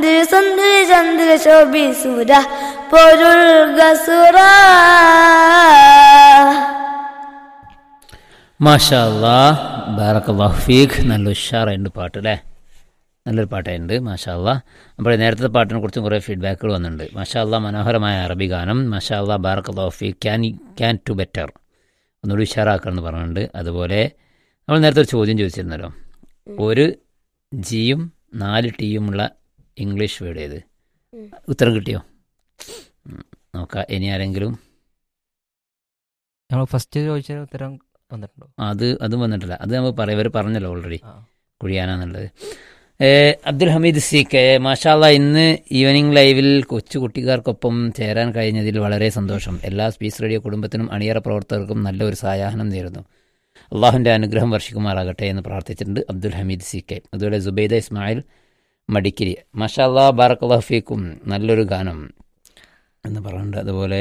ചന്ദ്ര സുന്ദര ചന്ദ്ര ശോഭിസുര പൊരുൾ ഗസുര മാഷാ അല്ലാ ബാറക്കല്ലാഹു ഫീഖ് നല്ല ഉഷാറായിട്ടുണ്ട് പാട്ട് അല്ലേ നല്ലൊരു പാട്ടായിട്ടുണ്ട് മാഷാ അല്ലാ അപ്പോൾ നേരത്തെ പാട്ടിനെ കുറിച്ചും കുറേ ഫീഡ്ബാക്കുകൾ വന്നിട്ടുണ്ട് മാഷാ അല്ലാ മനോഹരമായ അറബി ഗാനം മാഷാ അല്ലാ ബാറക്കല്ലാഹു ഫീഖ് ക്യാൻ ക്യാൻ ടു ബെറ്റർ ഒന്നുകൂടി ഉഷാറാക്കണം എന്ന് പറഞ്ഞിട്ടുണ്ട് അതുപോലെ നമ്മൾ നേരത്തെ ഒരു ചോദ്യം ചോദിച്ചിരുന്നല്ലോ ഒരു ജിയും നാല് ടിയുമുള്ള ഇംഗ്ലീഷ് വേർഡ് ഏത് ഉത്തരം കിട്ടിയോ ഉം, നോക്കാം ഇനി ആരെങ്കിലും നമ്മൾ ഫസ്റ്റ് ചോദിച്ച ഉത്തരം വന്നിട്ടുണ്ടോ അത് അതും വന്നിട്ടില്ല അത് നമ്മൾ പറയാം ഇവർ പറഞ്ഞല്ലോ ഓൾറെഡി ആ. കുഴിയാനാന്നുള്ളത് ഏ, അബ്ദുൽ ഹമീദ് സി കെ മാഷാല്ല ഇന്ന് ഈവനിങ് ലൈവിൽ കൊച്ചു കുട്ടികാർക്കൊപ്പം ചേരാൻ കഴിഞ്ഞതിൽ വളരെ സന്തോഷം എല്ലാ സ്പീസ് റേഡിയോ കുടുംബത്തിനും അണിയറ പ്രവർത്തകർക്കും നല്ലൊരു സായാഹ്നം നേരുന്നു അള്ളാഹുവിൻ്റെ അനുഗ്രഹം വർഷിക്കുമാറാകട്ടെ എന്ന് പ്രാർത്ഥിച്ചിട്ടുണ്ട് അബ്ദുൽ ഹമീദ് സി കെ അതുപോലെ സുബൈദ ഇസ്മായിൽ മടിക്കിരി മാഷാല്ലാ ബാറക്കല്ലാഹു ഫീക്കും നല്ലൊരു ഗാനം എന്ന് പറഞ്ഞിട്ടുണ്ട് അതുപോലെ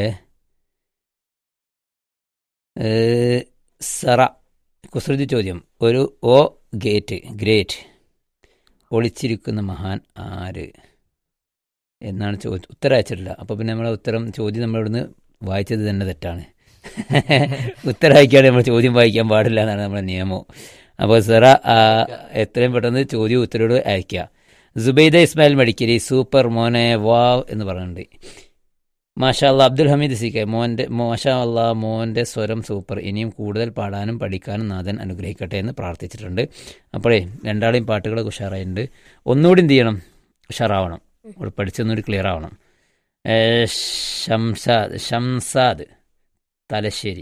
ഏ, സറ കുസൃതി ചോദ്യം ഒരു ഓ ഗേറ്റ് ഗ്രേറ്റ് ഒളിച്ചിരിക്കുന്ന മഹാൻ ആര് എന്നാണ് ചോദ്യം ഉത്തരം അയച്ചിട്ടില്ല അപ്പോൾ പിന്നെ നമ്മളെ ഉത്തരം ചോദ്യം നമ്മളിവിടുന്ന് വായിച്ചത് തന്നെ തെറ്റാണ് ഉത്തരം അയക്കാതെ നമ്മൾ ചോദ്യം വായിക്കാൻ പാടില്ല എന്നാണ് നമ്മുടെ നിയമം അപ്പോൾ സെറ ആ, എത്രയും പെട്ടെന്ന് ചോദ്യം ഉത്തരവോട് അയക്കുക സുബൈദ ഇസ്മായിൽ മടിക്കരി സൂപ്പർ മോനെ വാവ് എന്ന് പറയുന്നുണ്ട് മാഷാ അല്ലാ അബ്ദുൽ ഹമീദ് സി കെ മോൻ്റെ മാഷാ അല്ലാ മോൻ്റെ സ്വരം സൂപ്പർ ഇനിയും കൂടുതൽ പാടാനും പഠിക്കാനും നാഥൻ അനുഗ്രഹിക്കട്ടെ എന്ന് പ്രാർത്ഥിച്ചിട്ടുണ്ട് അപ്പോഴേ രണ്ടാളെയും പാട്ടുകളൊക്കെ ഉഷാറായിട്ടുണ്ട് ഒന്നുകൂടി എന്ത് ചെയ്യണം ഉഷാറാവണം ഇവിടെ പഠിച്ചൊന്നുകൂടി ക്ലിയർ ആവണം ഏ, ഷംസാദ് ഷംസാദ് തലശ്ശേരി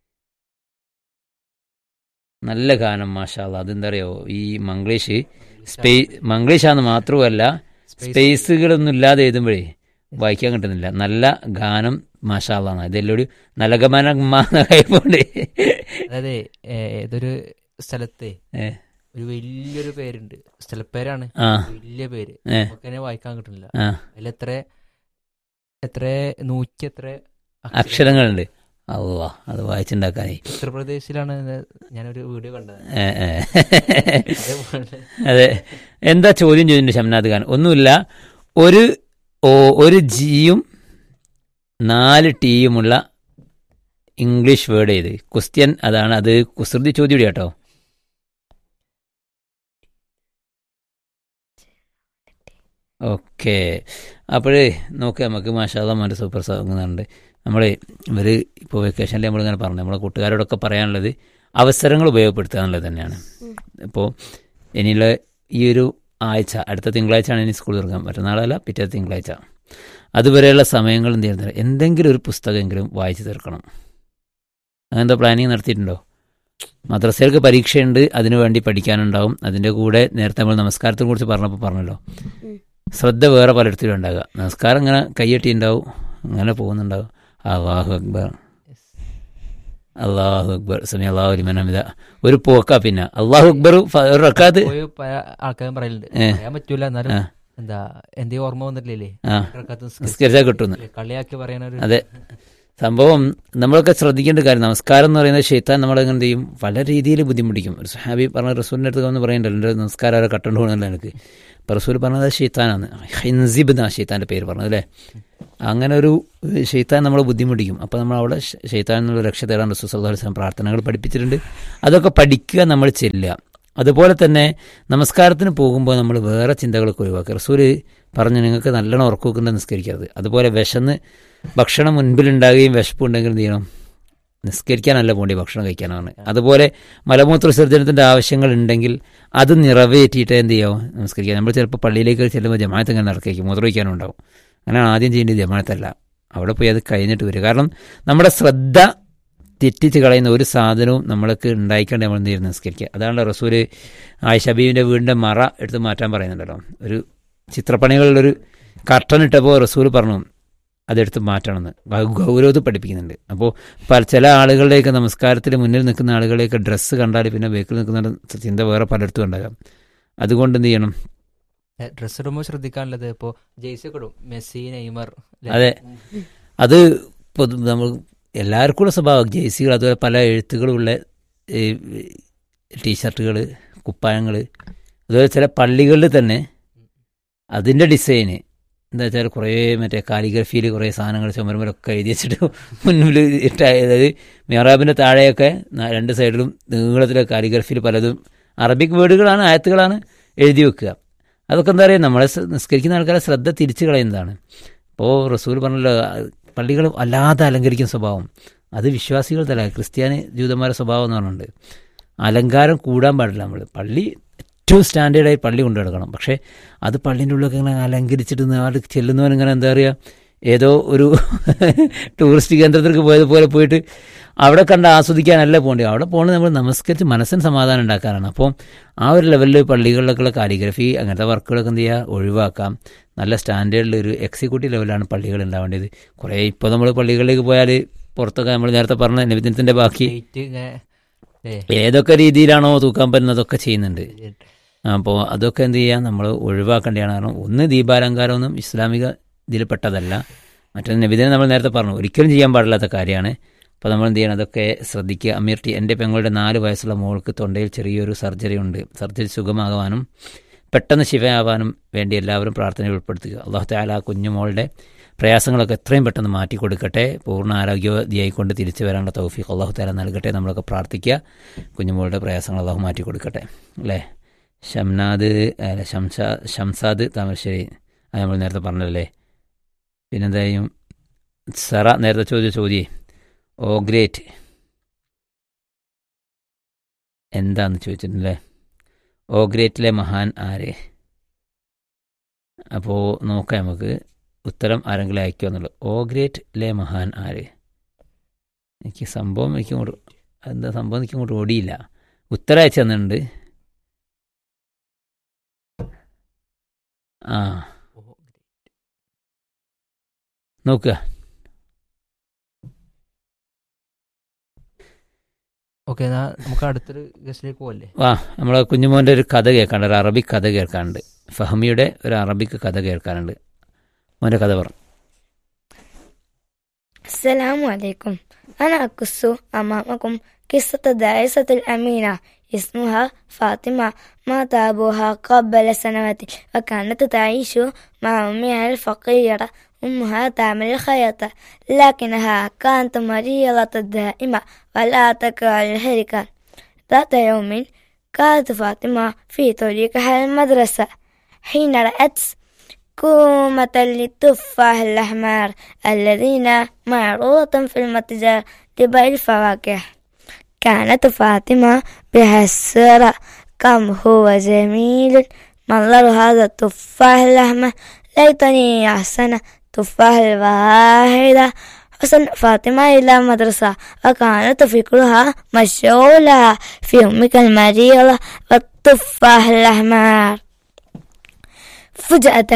നല്ല ഗാനം മാഷാ അല്ലാ അതെന്താ അറിയോ ഈ മംഗ്ലീഷ് സ്പേ മംഗ്ലീഷാന്ന് മാത്രമല്ല സ്പേസുകളൊന്നും ഇല്ലാതെ എഴുതുമ്പോഴേ വായിക്കാൻ കിട്ടുന്നില്ല നല്ല ഗാനം മാഷാള്ളാണ് ഇതെല്ലാം നലഗമനമാണ്ട് അതായത് ഏ, ഏതൊരു സ്ഥലത്തെ ഏ. ഒരു വലിയൊരു പേരുണ്ട് സ്ഥലപ്പേരാണ് ആ വലിയ പേര് ഏ. നമുക്കതിനെ വായിക്കാൻ കിട്ടുന്നില്ല ആ അതിൽ എത്ര എത്ര നൂറ്റി എത്ര അക്ഷരങ്ങളുണ്ട് അള്ളാ അത് വായിച്ചുണ്ടാക്കാനേ ഉത്തർപ്രദേശിലാണ് ഇത് ഞാനൊരു വീഡിയോ കണ്ടത് ഏ, ഏ. അതേപോലെ അതെ എന്താ ചോദ്യം ചോദിച്ചിട്ടുണ്ട് ഷംനാഥ് ഖാൻ ഒന്നുമില്ല ഒരു ഓ ഒരു ജിയും നാല് ടിയുമുള്ള ഇംഗ്ലീഷ് വേർഡ് ഏത് ക്വസ്റ്റ്യൻ അതാണ് അത് കുസൃതി ചോദ്യം കൂടി കേട്ടോ ഓക്കെ അപ്പോഴേ നോക്കാം നമുക്ക് മാഷാല്ല മോൻ്റെ സൂപ്പർ സോങ്ങുന്നുണ്ട് നമ്മൾ ഇവർ ഇപ്പോൾ വെക്കേഷനിൽ നമ്മളിങ്ങനെ പറഞ്ഞു നമ്മളെ കൂട്ടുകാരോടൊക്കെ പറയാനുള്ളത് അവസരങ്ങൾ ഉപയോഗപ്പെടുത്തുക എന്നുള്ളത് തന്നെയാണ് ഇപ്പോൾ ഇനിയുള്ള ഈ ഒരു ആഴ്ച അടുത്ത തിങ്കളാഴ്ചയാണ് ഇനി സ്കൂൾ തുറക്കാൻ മറ്റന്നാളല്ല പിറ്റേ തിങ്കളാഴ്ച അതുവരെയുള്ള സമയങ്ങൾ എന്ത് ചെയ്യുന്നത് എന്തെങ്കിലും ഒരു പുസ്തകമെങ്കിലും വായിച്ചു തീർക്കണം അങ്ങനത്തെ പ്ലാനിങ് നടത്തിയിട്ടുണ്ടോ മദ്രസയിലേക്ക് പരീക്ഷയുണ്ട് അതിനു വേണ്ടി പഠിക്കാനുണ്ടാവും അതിൻ്റെ കൂടെ നേരത്തെ നമ്മൾ നമസ്കാരത്തെ കുറിച്ച് പറഞ്ഞപ്പോൾ പറഞ്ഞല്ലോ ഉം. ശ്രദ്ധ വേറെ പലയിടത്തിലും ഉണ്ടാകുക നമസ്കാരം ഇങ്ങനെ കയ്യെട്ടി ഉണ്ടാവും അങ്ങനെ പോകുന്നുണ്ടാവും അള്ളാഹു അക്ബർ അള്ളാഹു അക്ബർ സമി അള്ളാഹു ലിമനമിത ഒരു പോക്ക പിന്നെ അള്ളാഹു അക്ബർ ഫ- ഒരു റക്കാത്ത് പോയി പല ആൾക്കാരും പറയലുണ്ട് ഏ. പറയാൻ പറ്റൂല എന്നാലും ആ. എന്താ എന്തേ ഓർമ്മ വന്നിട്ടില്ലേ ആ ഇടക്കാലത്ത് നിസ്കരിച്ച് നിസ്കരിച്ചാൽ കിട്ടുന്നു കളിയാക്കി പറയാനൊരു അതെ സംഭവം നമ്മളൊക്കെ ശ്രദ്ധിക്കേണ്ട കാര്യം നമസ്കാരം എന്ന് പറയുന്നത് ഷെയ്ത്താൻ നമ്മളെ എന്ത് ചെയ്യും പല രീതിയിൽ ബുദ്ധിമുട്ടിക്കും ഒരു സഹാബി പറഞ്ഞ റസൂലിൻ്റെ അടുത്ത് വന്ന് പറയണ്ടല്ലോ എൻ്റെ നമസ്കാരം അവരെ കട്ടുകൊണ്ട് പോകുന്നില്ല എനിക്ക് അപ്പോൾ റസൂൽ പറഞ്ഞത് ഷെയ്ത്താനാണ് ഹിൻസിബ് എന്നാണ് ഷെയ്ത്താൻ്റെ പേര് പറഞ്ഞത് അല്ലേ അങ്ങനെ ഒരു ഷെയ്ത്താൻ നമ്മളെ ബുദ്ധിമുട്ടിക്കും അപ്പോൾ നമ്മൾ അവിടെ ഷെയ്ത്താൻ എന്നുള്ള രക്ഷ തേടാൻ റസൂൽ സല്ലല്ലാഹു അലൈഹി വസല്ലം പ്രാർത്ഥനകൾ പഠിപ്പിച്ചിട്ടുണ്ട് അതൊക്കെ പഠിക്കുക നമ്മൾ ചെല്ലുക അതുപോലെ തന്നെ നമസ്കാരത്തിന് പോകുമ്പോൾ നമ്മൾ വേറെ ചിന്തകളൊക്കെ ഒഴിവാക്കുക റസൂൽ പറഞ്ഞു നിങ്ങൾക്ക് നല്ലോണം ഉറക്കം വെക്കുന്നത് നിസ്കരിക്കരുത് അതുപോലെ വിശന്ന് ഭക്ഷണം മുൻപിലുണ്ടാകുകയും വിശപ്പുണ്ടെങ്കിൽ എന്ത് ചെയ്യണം നിസ്കരിക്കാനല്ല പോണ്ടി ഭക്ഷണം കഴിക്കാനാണ് അതുപോലെ മലമൂത്ര വിസർജനത്തിൻ്റെ ആവശ്യങ്ങൾ ഉണ്ടെങ്കിൽ അത് നിറവേറ്റിയിട്ട് എന്ത് ചെയ്യാം നമസ്കരിക്കാം നമ്മൾ ചിലപ്പോൾ പള്ളിയിലേക്ക് ചെല്ലുമ്പോൾ ജമാഅത്ത് ഇങ്ങനെ നടക്കുകയും മൂത്ര വയ്ക്കാനും ഉണ്ടാവും അങ്ങനെയാണ് ആദ്യം ചെയ്യേണ്ടത് ജമാഅത്തല്ല അവിടെ പോയി അത് കഴിഞ്ഞിട്ട് വരിക കാരണം നമ്മുടെ ശ്രദ്ധ തെറ്റിച്ച് കളയുന്ന ഒരു സാധനവും നമ്മൾക്ക് ഉണ്ടായിക്കൊണ്ട് നമ്മൾ എന്ത് ചെയ്യുന്നത് നിസ്കരിക്കുക അതാണ് റസൂല് ആയിഷബീവിൻ്റെ വീടിൻ്റെ മറ എടുത്ത് മാറ്റാൻ പറയുന്നുണ്ടല്ലോ ഒരു ചിത്രപ്പണികളിലൊരു കർട്ടൻ ഇട്ടപ്പോൾ റസൂൽ പറഞ്ഞു അതെടുത്ത് മാറ്റണമെന്ന് ഗ- ഗൗരവത്തിൽ പഠിപ്പിക്കുന്നുണ്ട് അപ്പോൾ പല ചില ആളുകളുടെയൊക്കെ നമസ്കാരത്തിൽ മുന്നിൽ നിൽക്കുന്ന ആളുകളെയൊക്കെ ഡ്രസ്സ് കണ്ടാൽ പിന്നെ ബേക്കിൽ നിൽക്കുന്ന ചിന്ത വേറെ പലയിടത്തും ഉണ്ടാകാം അതുകൊണ്ട് എന്ത് ചെയ്യണം ഡ്രസ് ഇടുമ്പോൾ ശ്രദ്ധിക്കാനുള്ളത് ഇപ്പോ ജെയ്സി ഒക്കെ ഇടും മെസ്സി നെയ്മർ ല്ലേ? അതെ അത് പൊതു നമ്മൾ എല്ലാവർക്കും ഉള്ള സ്വഭാവം ജേഴ്സികൾ അതുപോലെ പല എഴുത്തുകളുള്ള ടീഷർട്ടുകൾ കുപ്പായങ്ങൾ അതുപോലെ ചില പള്ളികളിൽ തന്നെ അതിൻ്റെ ഡിസൈന് എന്താ വെച്ചാൽ കുറേ മറ്റേ കാലിഗ്രഫിയിൽ കുറേ സാധനങ്ങൾ ചുമരുമലൊക്കെ എഴുതി വെച്ചിട്ട് മുന്നിൽ ഇട്ട അതായത് മിഹറാബിൻ്റെ താഴെയൊക്കെ ന- രണ്ട് സൈഡിലും നീളത്തിലെ കാലിഗ്രഫിയിൽ പലതും അറബിക് വേർഡുകളാണ് ആയത്തുകളാണ് എഴുതി വെക്കുക അതൊക്കെ എന്താ പറയുക നമ്മളെ സ് നിസ്കരിക്കുന്ന ആൾക്കാരെ ശ്രദ്ധ തിരിച്ചു കളയുന്നതാണ് ഇപ്പോൾ റസൂൽ പറഞ്ഞല്ലോ പള്ളികൾ വല്ലാതെ അലങ്കരിക്കുന്ന സ്വഭാവം അത് വിശ്വാസികൾ തല ക്രിസ്ത്യാനി ജൂതന്മാരുടെ സ്വഭാവം എന്ന് പറഞ്ഞിട്ടുണ്ട് അലങ്കാരം കൂടാൻ പാടില്ല നമ്മൾ പള്ളി ഏറ്റവും സ്റ്റാൻഡേർഡായി പള്ളി കൊണ്ടു നടക്കണം പക്ഷേ അത് പള്ളിൻ്റെ ഉള്ളിലൊക്കെ ഇങ്ങനെ അലങ്കരിച്ചിട്ട് നാട് ചെല്ലുന്നവൻ ഇങ്ങനെ എന്താ പറയുക ഏതോ ഒരു ടൂറിസ്റ്റ് കേന്ദ്രത്തിലേക്ക് പോയതുപോലെ പോയിട്ട് അവിടെ കണ്ട് ആസ്വദിക്കാനല്ല പോകേണ്ടത് അവിടെ പോകുന്നത് നമ്മൾ നമസ്കരിച്ച് മനസ്സിന് സമാധാനം ഉണ്ടാക്കാനാണ് അപ്പോൾ ആ ഒരു ലെവലിൽ പള്ളികളിലൊക്കെയുള്ള കാലിഗ്രഫി അങ്ങനത്തെ വർക്കുകളൊക്കെ എന്ത് ചെയ്യുക ഒഴിവാക്കാം നല്ല സ്റ്റാൻഡേർഡിൽ ഒരു എക്സിക്യൂട്ടീവ് ലെവലാണ് പള്ളികൾ ഉണ്ടാവേണ്ടത് കുറേ ഇപ്പോൾ നമ്മൾ പള്ളികളിലേക്ക് പോയാൽ പുറത്തൊക്കെ നമ്മൾ നേരത്തെ പറഞ്ഞ നബിദിനത്തിൻ്റെ ബാക്കി ലൈറ്റ് ഇങ്ങനെ ഏ ഏതൊക്കെ രീതിയിലാണോ തൂക്കാൻ പറ്റുന്നത് അതൊക്കെ ചെയ്യുന്നുണ്ട് അപ്പോൾ അതൊക്കെ എന്ത് ചെയ്യാം നമ്മൾ ഒഴിവാക്കേണ്ടതാണ് കാരണം ഒന്ന് ദീപാലങ്കാരമൊന്നും ഇസ്ലാമിക ഇതിൽ പെട്ടതല്ല മറ്റൊന്ന് നബിദിനം നമ്മൾ നേരത്തെ പറഞ്ഞു ഒരിക്കലും ചെയ്യാൻ പാടില്ലാത്ത കാര്യമാണ് അപ്പോൾ നമ്മൾ എന്ത് ചെയ്യണം അതൊക്കെ ശ്രദ്ധിക്കുക അമീർ ടി എൻ്റെ പെങ്ങളുടെ നാല് വയസ്സുള്ള മോൾക്ക് തൊണ്ടയിൽ ചെറിയൊരു സർജറി ഉണ്ട് സർജറി സുഖമാകാനും പെട്ടെന്ന് ശിവയാവാനും വേണ്ടി എല്ലാവരും പ്രാർത്ഥനയിൽ ഉൾപ്പെടുത്തുക അള്ളാഹു താല ആ കുഞ്ഞുമോളുടെ പ്രയാസങ്ങളൊക്കെ എത്രയും പെട്ടെന്ന് മാറ്റി കൊടുക്കട്ടെ പൂർണ്ണ ആരോഗ്യവതിയായിക്കൊണ്ട് തിരിച്ചു വരാനുള്ള തൗഫീഖ് അള്ളാഹു താല നൽകട്ടെ നമ്മളൊക്കെ പ്രാർത്ഥിക്കുക കുഞ്ഞുമോളുടെ പ്രയാസങ്ങൾ അള്ളാഹു മാറ്റി കൊടുക്കട്ടെ അല്ലേ ഷംനാദ് അല്ല ഷംഷാ ഷംസാദ് താമരശ്ശേരി അത് നമ്മൾ നേരത്തെ പറഞ്ഞല്ലേ പിന്നെന്തായും സെറ നേരത്തെ ചോദിച്ച ചോദ്യേ ഓ ഗ്രേറ്റ് എന്താന്ന് ചോദിച്ചിട്ടുണ്ടല്ലേ ഓ ഗ്രേറ്റിലെ മഹാൻ ആരെ അപ്പോൾ നോക്കാം നമുക്ക് ഉത്തരം ആരെങ്കിലും അയക്കുക എന്നുള്ളത് ഓ ഗ്രേറ്റിലെ മഹാൻ ആര് എനിക്ക് സംഭവം എനിക്ക് ഇങ്ങോട്ട് എന്താ സംഭവം എനിക്ക് ഇങ്ങോട്ട് ഓടിയില്ല ഉത്തരം അയച്ചു തന്നിട്ടുണ്ട് ആ നോക്കുക ഓക്കെ എന്നാ നമുക്ക് അടുത്തൊരു ഗസ്റ്റിലേക്ക് പോവല്ലേ വാ നമ്മളെ കുഞ്ഞുമോൻ്റെ ഒരു കഥ കേൾക്കാണ്ട് ഒരു അറബിക് കഥ കേൾക്കാനുണ്ട് ഫഹമിയുടെ ഒരു അറബിക് കഥ കേൾക്കാനുണ്ട് മോൻ്റെ കഥ പറഞ്ഞു السلام عليكم أنا أقص أمامكم قصة داعسة الأمينة اسمها فاطمة مات أبوها قبل سنوات وكانت تعيش مع أمها الفقيرة أمها تعمل الخياطة لكنها كانت مريضة دائمة ولا تكره الحركة ذات يوم كانت فاطمة في طريقها المدرسة حين رأت كومة للتفاح الأحمر الذين معروضة في المتجر لبيع الفواكه كانت فاطمة بحسرة كم هو جميل منظر هذا التفاح الأحمر ليتني أحسن تفاح الواحدة حسن فاطمة إلى مدرسة وكانت فكرها مشغولة في أمك المريضة والتفاح الأحمر فجأة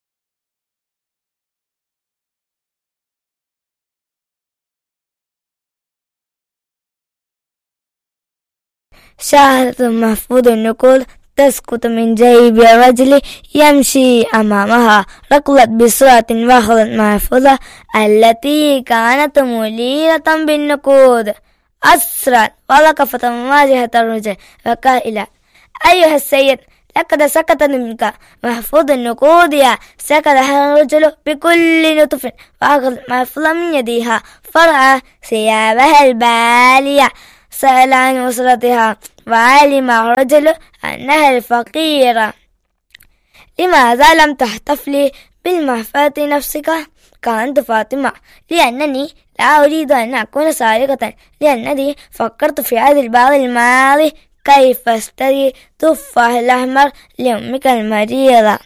شاهدت محفوظ النقود تسقط من جيب الرجل يمشي أمامها ركضت بسرعة وأخذت محفوظة التي كانت مليئة بالنقود أسرع ولقفت مواجهة الرجل وقائلة أيها السيد لقد سكت منك محفوظ النقود يا سكت الرجل بكل لطف وأخذ محفوظة من يديها فرأى ثيابها البالية سأل عن أسرتها وعلم الرجل أنها الفقيرة لماذا لم تحتفلي بالمحفظة نفسك؟ كانت فاطمة لأنني لا أريد أن أكون سارقة لأنني فكرت في هذا البعض الماضي كيف أشتري تفاح الأحمر لأمك المريضة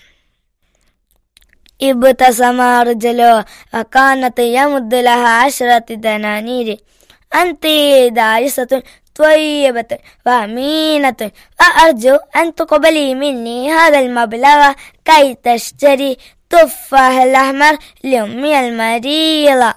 ابتسم الرجل وكانت يمد لها عشرة دنانير أنت دارسة طيبة وأمينة وأرجو أن تقبلي مني هذا المبلغ كي تشتري تفاح الأحمر لأمي المريضة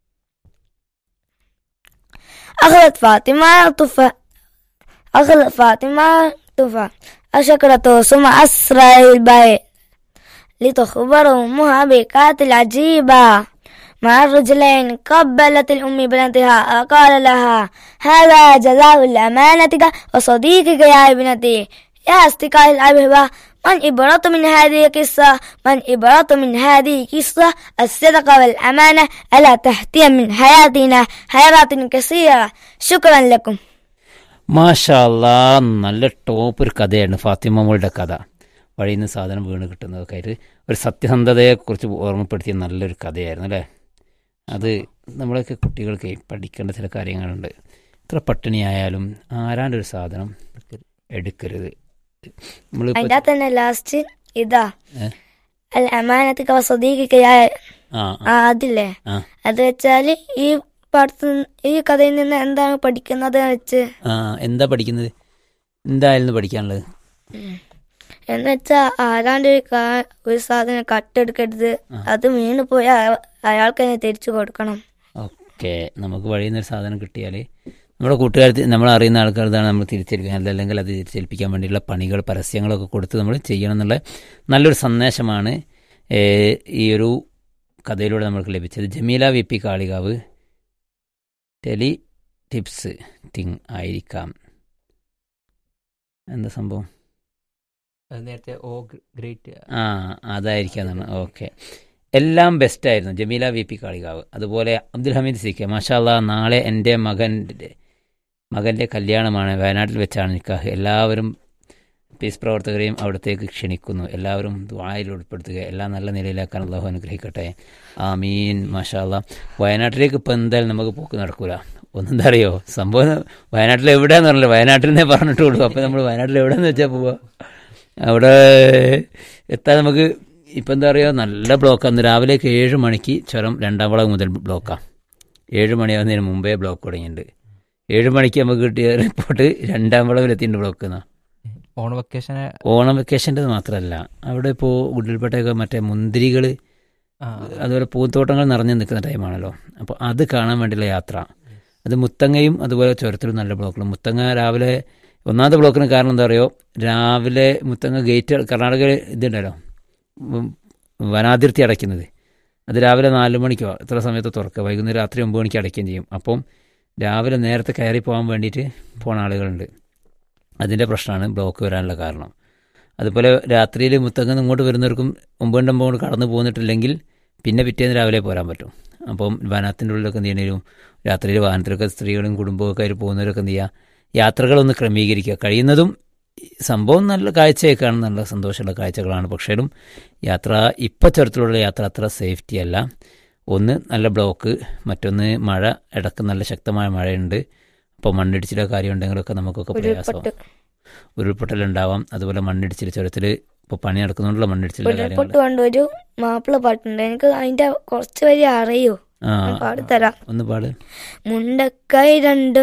أخذت فاطمة تفاح أخذت فاطمة تفاح أشكرته ثم أسرع البيت لتخبر أمها بكات العجيبة مع الرجلين قبلت الأم بنتها وقال لها هذا جزاء الأمانتك وصديقك يا ابنتي يا أصدقاء الأحبة من إبرة من هذه القصة من إبرة من هذه القصة الصدق والأمانة ألا تحتي من حياتنا حيرات كثيرة شكرا لكم മാഷാല്ലാ നല്ല ടോപ്പ് ഒരു കഥയാണ് ഫാത്തിമ മോളുടെ കഥ വഴിയിൽ നിന്ന് സാധനം വീണ് കിട്ടുന്നതൊക്കെ ആയിട്ട് ഒരു സത്യസന്ധതയെക്കുറിച്ച് ഓർമ്മപ്പെടുത്തിയ നല്ലൊരു കഥയായിരുന്നു അല്ലേ അത് നമ്മളൊക്കെ കുട്ടികൾക്ക് പഠിക്കേണ്ട ചില കാര്യങ്ങളുണ്ട് ഇത്ര പട്ടിണിയായാലും ആരാണ്ട് ഒരു സാധനം എടുക്കരുത് നമ്മളിപ്പോൾ അതിൻ്റെ തന്നെ ലാസ്റ്റ് ഇതാ ഏ? അൽ അമാനത്തിക്ക് സ്വദീഖിക്ക ആ ആ അതില്ലേ ആ അത് വെച്ചാല് ഈ പാടത്ത് ഈ കഥയിൽ നിന്ന് എന്താണ് പഠിക്കുന്നത് വെച്ച് ആ എന്താ പഠിക്കുന്നത് എന്തായിരുന്നു പഠിക്കാനുള്ളത് എന്ന് വെച്ചാ ആരാണ്ട് ഒരു കാ- ഒരു സാധനം കട്ടെടുക്കരുത് അത് വീണ് പോയാൽ അയാൾക്ക് തന്നെ തിരിച്ചു കൊടുക്കണം ഓക്കെ നമുക്ക് വഴിയിൽ നിന്നൊരു സാധനം കിട്ടിയാൽ നമ്മുടെ കൂട്ടുകാർ നമ്മൾ അറിയുന്ന ആൾക്കാർതാണ് നമ്മൾ തിരിച്ചേൽപ്പിക്കാൻ അല്ലെങ്കിൽ അത് തിരിച്ചേൽപ്പിക്കാൻ വേണ്ടിയുള്ള പണികൾ പരസ്യങ്ങളൊക്കെ കൊടുത്ത് നമ്മൾ ചെയ്യണം എന്നുള്ള നല്ലൊരു സന്ദേശമാണ് ഏഹ്, ഈ ഒരു കഥയിലൂടെ നമുക്ക് ലഭിച്ചത് Jameela V P Kalikavu tele tips thing ആയിരിക്കാം എന്താ സംഭവം അത് നേരത്തെ ഓ ഗ്രേറ്റ് ആ അതായിരിക്കാം എന്നാണ് ഓക്കെ എല്ലാം ബെസ്റ്റായിരുന്നു ജമീല വി പി കാളികാവ് അതുപോലെ അബ്ദുൽ ഹമീദ് സി കെ മാഷാല്ല നാളെ എൻ്റെ മകൻ്റെ മകൻ്റെ കല്യാണമാണ് വയനാട്ടിൽ വെച്ചാണ് നിക്കാഹ് എല്ലാവരും പീസ് പ്രവർത്തകരെയും അവിടത്തേക്ക് ക്ഷണിക്കുന്നു എല്ലാവരും ദ്വായിൽ ഉൾപ്പെടുത്തുക എല്ലാം നല്ല നിലയിലാക്കാൻ അള്ളാഹു അനുഗ്രഹിക്കട്ടെ ആമീൻ മാഷാല്ല വയനാട്ടിലേക്ക് ഇപ്പം എന്തായാലും നമുക്ക് പോക്ക് നടക്കൂല ഒന്നെന്താ അറിയോ സംഭവം വയനാട്ടിൽ എവിടെയാന്ന് പറഞ്ഞില്ല വയനാട്ടിൽ നിന്നേ പറഞ്ഞിട്ടുള്ളൂ അപ്പം നമ്മൾ വയനാട്ടിൽ എവിടെയെന്ന് വെച്ചാൽ പോവുക അവിടെ എത്താൻ നമുക്ക് ഇപ്പം എന്താ പറയുക നല്ല ബ്ലോക്കാണ് രാവിലേക്ക് ഏഴ് മണിക്ക് ചുരം രണ്ടാം വളവ് മുതൽ ബ്ലോക്കാണ് ഏഴ് മണിയാവുന്നതിന് മുമ്പേ ബ്ലോക്ക് തുടങ്ങിയിട്ടുണ്ട് ഏഴ് മണിക്ക് നമുക്ക് കിട്ടിയ റിപ്പോർട്ട് രണ്ടാം വളവിലെത്തിയിട്ടുണ്ട് ബ്ലോക്ക് എന്നാ ഓണ വെക്കേഷൻ ഓണം വെക്കേഷൻ്റെ മാത്രമല്ല അവിടെ ഇപ്പോൾ ഗുഡിൽപേട്ടയൊക്കെ മറ്റേ മുന്തിരികൾ അതുപോലെ പൂന്തോട്ടങ്ങൾ നിറഞ്ഞു നിൽക്കുന്ന ടൈമാണല്ലോ അപ്പോൾ അത് കാണാൻ വേണ്ടിയുള്ള യാത്ര അത് മുത്തങ്ങയും അതുപോലെ ചുരത്തിലും നല്ല ബ്ലോക്കുകളും മുത്തങ്ങ രാവിലെ ഒന്നാമത്തെ ബ്ലോക്കിന് കാരണം എന്താ പറയുക രാവിലെ മുത്തങ്ങ ഗേറ്റ് കർണാടക ഇതുണ്ടല്ലോ ഉം, വനാതിർത്തി അടയ്ക്കുന്നത് അത് രാവിലെ നാല് മണിക്കോ എത്ര സമയത്ത് തുറക്കുക വൈകുന്നേരം രാത്രി ഒമ്പത് മണിക്ക് അടയ്ക്കുകയും ചെയ്യും അപ്പം രാവിലെ നേരത്തെ കയറി പോകാൻ വേണ്ടിയിട്ട് പോണ ആളുകളുണ്ട് അതിൻ്റെ പ്രശ്നമാണ് ബ്ലോക്ക് വരാനുള്ള കാരണം അതുപോലെ രാത്രിയിൽ മുത്തങ്ങന്ന് ഇങ്ങോട്ട് വരുന്നവർക്കും ഒമ്പത് ഒമ്പത് കൊണ്ട് കടന്നു പോന്നിട്ടില്ലെങ്കിൽ പിന്നെ പിറ്റേന്ന് രാവിലെ പോരാൻ പറ്റും അപ്പം വനത്തിൻ്റെ ഉള്ളിലൊക്കെ എന്ത് ചെയ്യണേലും രാത്രിയിൽ വാഹനത്തിലൊക്കെ സ്ത്രീകളും കുടുംബമൊക്കെ ആയിട്ട് പോകുന്നവരൊക്കെ എന്ത് ചെയ്യുക യാത്രകളൊന്ന് ക്രമീകരിക്കുക കഴിയുന്നതും സംഭവം നല്ല കാഴ്ചയൊക്കെയാണ് നല്ല സന്തോഷമുള്ള കാഴ്ചകളാണ് പക്ഷേലും യാത്ര ഇപ്പം ചുരത്തിലുള്ള യാത്ര അത്ര സേഫ്റ്റി അല്ല ഒന്ന് നല്ല ബ്ലോക്ക് മറ്റൊന്ന് മഴ ഇടക്ക് നല്ല ശക്തമായ മഴയുണ്ട് അപ്പോൾ മണ്ണിടിച്ചിലോ കാര്യം ഉണ്ടെങ്കിലൊക്കെ നമുക്കൊക്കെ പ്രയാസമാവും ഉരുൾപൊട്ട് ഉരുൾപൊട്ടലുണ്ടാവാം അതുപോലെ മണ്ണിടിച്ചിൽ ചുരത്തിൽ ഇപ്പോൾ പണി നടക്കുന്നുണ്ടുള്ള മണ്ണിടിച്ചിലുള്ള കാര്യങ്ങൾ ഉരുൾപൊട്ട് കൊണ്ട് ഒരു മാപ്പിള പാട്ടുണ്ട് എനിക്ക് അതിന്റെ കുറച്ച് വരി അറിയൂ ആ ഞാൻ പാടിത്തരാം ഒന്ന് പാട് മുണ്ടക്കൈ രണ്ട്